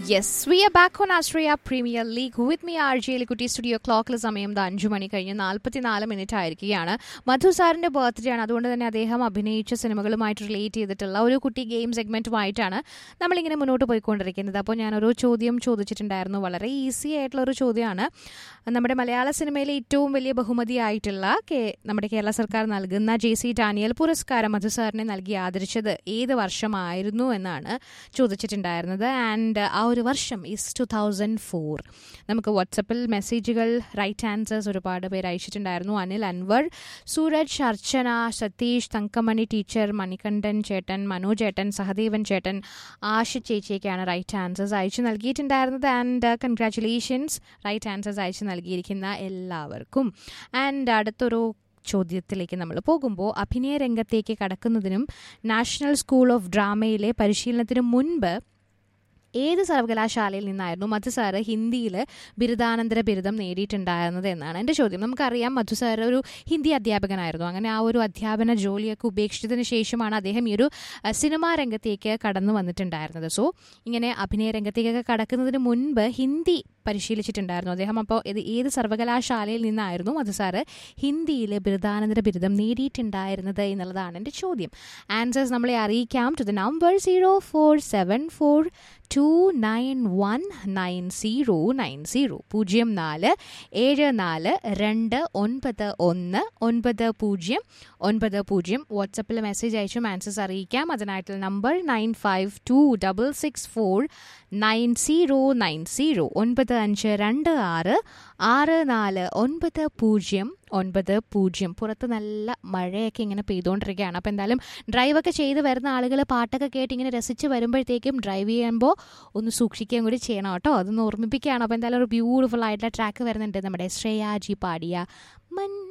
Yes, we are back on Australia Premier League with me, RJ ലിക്കുട്ടി studio ക്ലോക്കിൽ സമയം ദാ അഞ്ചു മണി കഴിഞ്ഞ് നാൽപ്പത്തിനാല് മിനിറ്റ് ആയിരിക്കുകയാണ് മധു സാറിന്റെ ബർത്ത്ഡേ ആണ് അതുകൊണ്ട് തന്നെ അദ്ദേഹം അഭിനയിച്ച സിനിമകളുമായിട്ട് റിലേറ്റ് ചെയ്തിട്ടുള്ള ഒരു കുട്ടി ഗെയിം സെഗ്മെന്റുമായിട്ടാണ് നമ്മളിങ്ങനെ മുന്നോട്ട് പോയിക്കൊണ്ടിരിക്കുന്നത് അപ്പോൾ ഞാനൊരു ചോദ്യം ചോദിച്ചിട്ടുണ്ടായിരുന്നു വളരെ ഈസി ആയിട്ടുള്ള ഒരു ചോദ്യമാണ് നമ്മുടെ മലയാള സിനിമയിലെ ഏറ്റവും വലിയ ബഹുമതിയായിട്ടുള്ള കേ നമ്മുടെ കേരള സർക്കാർ നൽകുന്ന ജെ സി ഡാനിയൽ പുരസ്കാരം മധു സാറിനെ നൽകി ആദരിച്ചത് ഏത് വർഷമായിരുന്നു എന്നാണ് ചോദിച്ചിട്ടുണ്ടായിരുന്നത് ആൻഡ് ആ ഒരു വർഷം ഈസ് ടു തൗസൻഡ് ഫോർ നമുക്ക് വാട്സപ്പിൽ മെസ്സേജുകൾ റൈറ്റ് ആൻസേഴ്സ് ഒരുപാട് പേര് അയച്ചിട്ടുണ്ടായിരുന്നു അനിൽ അൻവർ സൂരജ് അർച്ചന സതീഷ് തങ്കമണി ടീച്ചർ മണികണ്ഠൻ ചേട്ടൻ മനു ചേട്ടൻ സഹദേവൻ ചേട്ടൻ ആശ ചേച്ചിയൊക്കെയാണ് റൈറ്റ് ആൻസേഴ്സ് അയച്ചു നൽകിയിട്ടുണ്ടായിരുന്നത് ആൻഡ് കൺഗ്രാറ്റുലേഷൻസ് റൈറ്റ് ആൻസേഴ്സ് അയച്ചു നൽകിയിരിക്കുന്ന എല്ലാവർക്കും ആൻഡ് അടുത്തൊരു ചോദ്യത്തിലേക്ക് നമ്മൾ പോകുമ്പോൾ അഭിനയ രംഗത്തേക്ക് കടക്കുന്നതിനും നാഷണൽ സ്കൂൾ ഓഫ് ഡ്രാമയിലെ പരിശീലനത്തിനും മുൻപ് ഏത് സർവകലാശാലയിൽ നിന്നായിരുന്നു മധു സാറ് ഹിന്ദിയിൽ ബിരുദാനന്തര ബിരുദം നേടിയിട്ടുണ്ടായിരുന്നത് എന്നാണ് എൻ്റെ ചോദ്യം നമുക്കറിയാം മധു സാറ് ഒരു ഹിന്ദി അധ്യാപകനായിരുന്നു അങ്ങനെ ആ ഒരു അധ്യാപന ജോലിയൊക്കെ ഉപേക്ഷിച്ചതിന് ശേഷമാണ് അദ്ദേഹം ഈ ഒരു അഹ്, സിനിമാ രംഗത്തേക്ക് കടന്നു വന്നിട്ടുണ്ടായിരുന്നത് സോ ഇങ്ങനെ അഭിനയ രംഗത്തേക്കൊക്കെ കടക്കുന്നതിന് മുൻപ് ഹിന്ദി പരിശീലിച്ചിട്ടുണ്ടായിരുന്നു അദ്ദേഹം അപ്പോൾ ഇത് ഏത് സർവകലാശാലയിൽ നിന്നായിരുന്നു മധു സാറ് ഹിന്ദിയിൽ ബിരുദാനന്തര ബിരുദം നേടിയിട്ടുണ്ടായിരുന്നത് എന്നുള്ളതാണ് എൻ്റെ ചോദ്യം ആൻസേഴ്സ് നമ്മളെ അറിയിക്കാം to the number zero four seven four two nine one nine zero nine zero പൂജ്യം നാല് ഏഴ് നാല് രണ്ട് ഒൻപത് ഒന്ന് ഒൻപത് പൂജ്യം ഒൻപത് പൂജ്യം വാട്സപ്പിൽ മെസ്സേജ് അയച്ചും ആൻസേഴ്സ് അറിയിക്കാം അതിനായിട്ടുള്ള number nine five two double six four nine zero nine zero ഒൻപത് അഞ്ച് രണ്ട് ആറ് ആറ് നാല് ഒൻപത് പൂജ്യം ഒൻപത് പൂജ്യം പുറത്ത് നല്ല മഴയൊക്കെ ഇങ്ങനെ പെയ്തുകൊണ്ടിരിക്കുകയാണ് അപ്പോൾ എന്തായാലും ഡ്രൈവൊക്കെ ചെയ്ത് വരുന്ന ആളുകൾ പാട്ടൊക്കെ കേട്ട് ഇങ്ങനെ രസിച്ച് വരുമ്പോഴത്തേക്കും ഡ്രൈവ് ചെയ്യുമ്പോൾ ഒന്ന് സൂക്ഷിക്കുകയും കൂടി ചെയ്യണം കേട്ടോ അതൊന്ന് ഓർമ്മിപ്പിക്കുകയാണ് അപ്പോൾ എന്തായാലും ഒരു ബ്യൂട്ടിഫുൾ ആയിട്ടുള്ള ട്രാക്ക് വരുന്നുണ്ട് നമ്മുടെ ശ്രേയാജി പാടിയ മഞ്ഞ